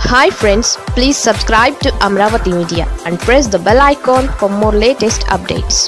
hi friends please subscribe to Amaravati media and press the bell icon for more latest updates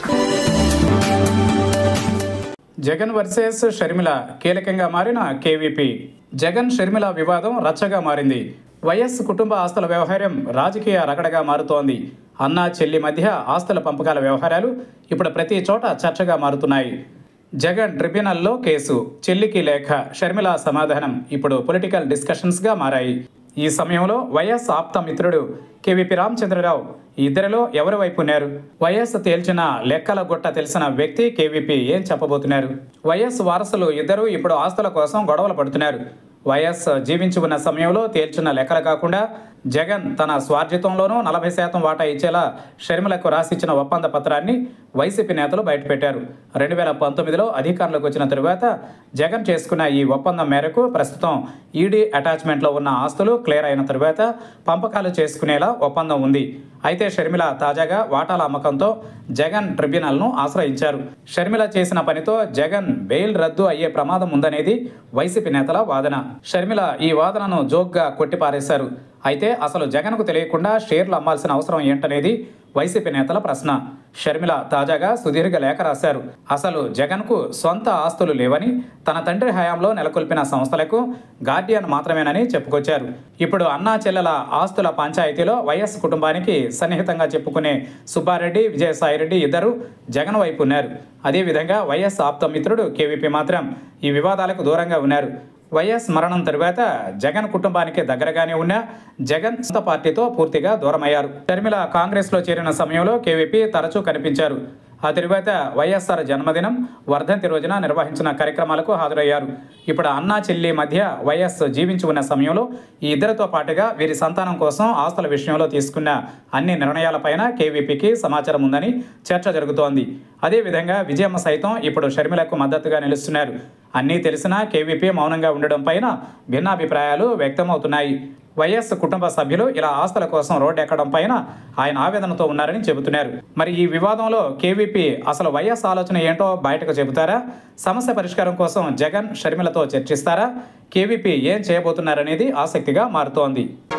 Jagan versus Sharmila కీలకంగా మారిన KVP Jagan Sharmila వివాదం రచ్చగా మారింది YS కుటుంబ ఆస్తుల వ్యవహారం రాజకీయ రగడగా మారుతోంది అన్న చెల్లి మధ్య ఆస్తుల పంపకాల వ్యవహారాలు ఇప్పుడు ప్రతి చోట చర్చగా మారుతున్నాయి జగన్ ట్రిబ్యునల్లో కేసు చెల్లికి లేఖ షర్మిల సమాధానం ఇప్పుడు పొలిటికల్ డిస్కషన్స్గా మారాయి ఈ సమయంలో వైఎస్ ఆప్త మిత్రుడు కేవీపీ రామచంద్రరావు ఈ ఇద్దరిలో ఎవరి వైపు ఉన్నారు వైఎస్ తేల్చిన లెక్కల గుట్ట తెలిసిన వ్యక్తి కేవీపీ ఏం చెప్పబోతున్నారు వైఎస్ వారసులు ఇద్దరు ఇప్పుడు ఆస్తుల కోసం గొడవలు పడుతున్నారు వైఎస్ జీవించి ఉన్న సమయంలో తేల్చిన లెక్కలు కాకుండా జగన్ తన స్వార్జితంలోనూ నలభై శాతం వాటా ఇచ్చేలా షర్మిలకు రాసిచ్చిన ఒప్పంద పత్రాన్ని వైసీపీ నేతలు బయటపెట్టారు రెండు వేల పంతొమ్మిదిలో అధికారంలోకి వచ్చిన తరువాత జగన్ చేసుకున్న ఈ ఒప్పందం మేరకు ప్రస్తుతం ఈడీ అటాచ్మెంట్లో ఉన్న ఆస్తులు క్లియర్ అయిన తరువాత పంపకాలు చేసుకునేలా ఒప్పందం ఉంది అయితే షర్మిల తాజాగా వాటాల అమ్మకంతో జగన్ ట్రిబ్యునల్ను ఆశ్రయించారు షర్మిల చేసిన పనితో జగన్ బెయిల్ రద్దు అయ్యే ప్రమాదం ఉందనేది వైసీపీ నేతల వాదన షర్మిల ఈ వాదనను జోక్గా కొట్టిపారేశారు అయితే అసలు జగన్కు తెలియకుండా షేర్లు అమ్మాల్సిన అవసరం ఏంటనేది వైసీపీ నేతల ప్రశ్న షర్మిల తాజాగా సుదీర్ఘ లేఖ రాశారు అసలు జగన్కు సొంత ఆస్తులు లేవని తన తండ్రి హయాంలో నెలకొల్పిన సంస్థలకు గార్డియన్ మాత్రమేనని చెప్పుకొచ్చారు ఇప్పుడు అన్నా చెల్లెల ఆస్తుల పంచాయతీలో వైఎస్ కుటుంబానికి సన్నిహితంగా చెప్పుకునే సుబ్బారెడ్డి విజయసాయిరెడ్డి ఇద్దరు జగన్ వైపు ఉన్నారు అదేవిధంగా వైఎస్ ఆప్త మిత్రుడు కేవీపీ మాత్రం ఈ వివాదాలకు దూరంగా ఉన్నారు వైఎస్ మరణం తరువాత జగన్ కుటుంబానికి దగ్గరగానే ఉన్న జగన్ సొంత పార్టీతో పూర్తిగా దూరమయ్యారు షర్మిల కాంగ్రెస్లో చేరిన సమయంలో కేవీపీ తరచూ కనిపించారు ఆ తరువాత వైఎస్ఆర్ జన్మదినం వర్ధంతి రోజున నిర్వహించిన కార్యక్రమాలకు హాజరయ్యారు ఇప్పుడు అన్నా చెల్లి మధ్య వైఎస్ జీవించి ఉన్న సమయంలో ఈ ఇద్దరితో పాటుగా వీరి సంతానం కోసం ఆస్తుల విషయంలో తీసుకున్న అన్ని నిర్ణయాలపైన కేవీపీకి సమాచారం ఉందని చర్చ జరుగుతోంది అదేవిధంగా విజయమ్మ సైతం ఇప్పుడు షర్మిలకు మద్దతుగా నిలుస్తున్నారు అన్నీ తెలిసినా కేవీపీ మౌనంగా ఉండడం పైన భిన్నాభిప్రాయాలు వ్యక్తమవుతున్నాయి వైఎస్ కుటుంబ సభ్యులు ఇలా ఆస్తుల కోసం రోడ్డెక్కడం పైన ఆయన ఆవేదనతో ఉన్నారని చెబుతున్నారు మరి ఈ వివాదంలో కేవీపీ అసలు వైఎస్ ఆలోచన ఏంటో బయటకు చెబుతారా సమస్య పరిష్కారం కోసం జగన్ షర్మిలతో చర్చిస్తారా కేవీపీ ఏం చేయబోతున్నారనేది ఆసక్తిగా మారుతోంది